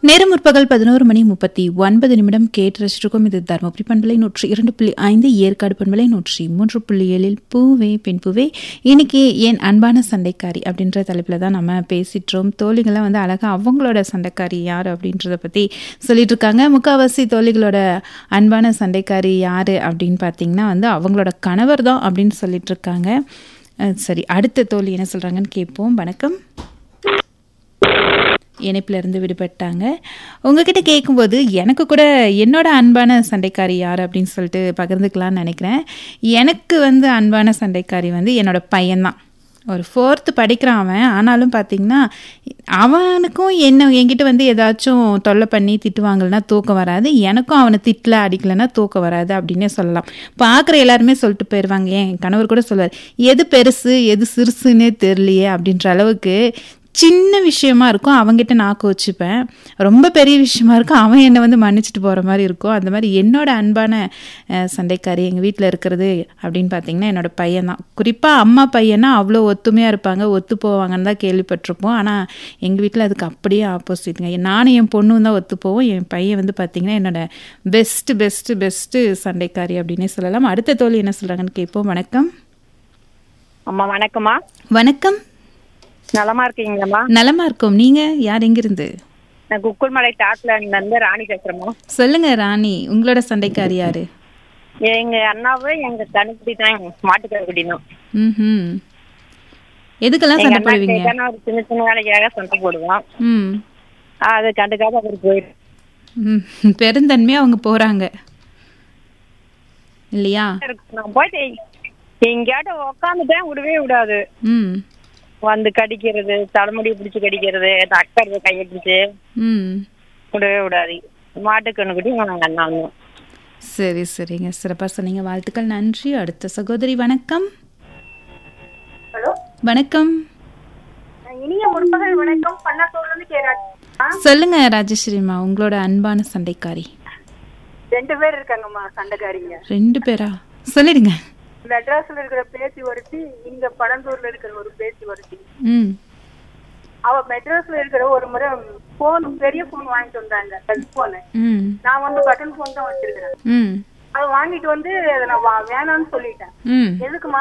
நேரம் முற்பகல் பதினோரு மணி முப்பத்தி ஒன்பது நிமிடம் கேட்டு ரசிச்சிருக்கோம் இது தருமபுரி பண்பலை நூற்றி இரண்டு புள்ளி ஐந்து ஏற்காடு பண்பலை நூற்றி மூன்று புள்ளி ஏழில் பூவே பெண் பூவே இன்னைக்கு என் அன்பான சண்டைக்காரி அப்படின்ற தலைப்பில் தான் நம்ம பேசிட்டோம் தோழிகள்லாம் வந்து அழகாக அவங்களோட சண்டைக்காரி யார் அப்படின்றத பற்றி சொல்லிட்டு இருக்காங்க முக்காவாசி தோழிகளோட அன்பான சண்டைக்காரி யார் அப்படின்னு பார்த்தீங்கன்னா வந்து அவங்களோட கணவர் தான் அப்படின்னு சொல்லிட்டு இருக்காங்க அஹ் சரி அடுத்த தோழி என்ன சொல்கிறாங்கன்னு கேட்போம் வணக்கம் இணைப்புல இருந்து விடுபட்டாங்க உங்ககிட்ட கேட்கும்போது எனக்கு கூட என்னோட அன்பான சண்டைக்காரி யார் அப்படின்னு சொல்லிட்டு பகிர்ந்துக்கலாம்னு நினைக்கிறேன் எனக்கு வந்து அன்பான சண்டைக்காரி வந்து என்னோட பையன்தான் ஒரு ஃபோர்த்து படிக்கிறான் அவன் ஆனாலும் பார்த்தீங்கன்னா அவனுக்கும் என்ன என்கிட்ட வந்து ஏதாச்சும் தொல்லை பண்ணி திட்டுவாங்கன்னா தூக்கம் வராது எனக்கும் அவனை திட்டல அடிக்கலைன்னா தூக்கம் வராது அப்படின்னே சொல்லலாம் பார்க்குற எல்லாருமே சொல்லிட்டு போயிடுவாங்க என் கணவர் கூட சொல்லுவார் எது பெருசு எது சிறுசுன்னே தெரியலையே அப்படின்ற அளவுக்கு சின்ன விஷயமா இருக்கும் அவங்ககிட்ட நான் கோச்சிப்பேன் ரொம்ப பெரிய விஷயமா இருக்கும் அவன் என்னை வந்து மன்னிச்சிட்டு போகிற மாதிரி இருக்கும் அந்த மாதிரி என்னோட அன்பான அஹ், சண்டைக்காரி எங்கள் வீட்டில் இருக்கிறது அப்படின்னு பார்த்தீங்கன்னா என்னோட பையன் தான் குறிப்பாக அம்மா பையனா அவ்வளோ ஒத்துமையாக இருப்பாங்க ஒத்து போவாங்கன்னு தான் கேள்விப்பட்டிருப்போம் ஆனால் எங்கள் வீட்டில் அதுக்கு அப்படியே ஆப்போசிட்டுங்க நானும் என் பொண்ணும் தான் ஒத்து போவோம் என் பையன் வந்து பார்த்தீங்கன்னா என்னோட பெஸ்ட்டு பெஸ்ட்டு பெஸ்ட்டு சண்டைக்காரி அப்படின்னே சொல்லலாம் அடுத்த தோழி என்ன சொல்கிறாங்கன்னு கேட்போம் வணக்கம் அம்மா வணக்கம்மா வணக்கம் நலமா இருக்கீங்களாம்மா நலமா இருக்கோம் நீங்க யார் எங்கிருந்து நான் குக்குள்மலை டாட்லேண்ட்ல இருந்து ராணி பேசுறேம்மா சொல்லுங்க ராணி உங்களோட சண்டைக்காரி யாரு எங்க அண்ணாவும் எங்க கணுக்குடி தான் மாட்டுக்கருக்குடி தான் ம் எதுக்கெல்லாம் எங்க சண்டை அண்ணா போடுவீங்க கேட்டானா ஒரு சின்ன சின்ன வேலைக்காக சண்டை போடுவான் ம் அது கண்டுக்காத அவர் போயிடும் ம் பெருந்தன்மையா அவங்க போறாங்க இல்லையா நான் போயிட்டு எங்கேயாட்ட உக்காந்துட்டேன் விடவே விடாது ம் வந்து கடிக்கிறது தலைமுடி பிடிச்சி கடிக்கிறது அக்கறது கையை பிடிச்சு ம் விடவே விடாது மாட்டு கண்ணுக்குட்டி நாங்க அண்ணாவும் சரி சரிங்க சிறப்பாக சொன்னீங்க வாழ்த்துக்கள் நன்றி அடுத்த சகோதரி வணக்கம் ஹலோ வணக்கம் இனிய முற்பகல் வணக்கம் பண்ணத்தூர்ல இருந்து கேராட் சொல்லுங்க ராஜஸ்ரீமா உங்களோட அன்பான சண்டைக்காரி ரெண்டு பேர் இருக்காங்கம்மா சண்டைக்காரிங்க ரெண்டு பேரா சொல்லிடுங்க மெட்ராஸ்ல இருக்கிற பேத்தி ஒருத்தி இங்க பழந்தூர்ல இருக்கிற ஒரு பேத்தி ஒருத்தி ம் அவ மெட்ராஸ்ல இருக்கிற ஒரு முறை போன் பெரிய போன் வாங்கிட்டு வந்தாங்க டச் போனு ம் நான் வந்து பட்டன் போன் தான் வச்சிருக்கிறேன் ம் அதை வாங்கிட்டு வந்து அதை நான் வா- வேணாம்னு சொல்லிட்டேன் ம் எதுக்குமா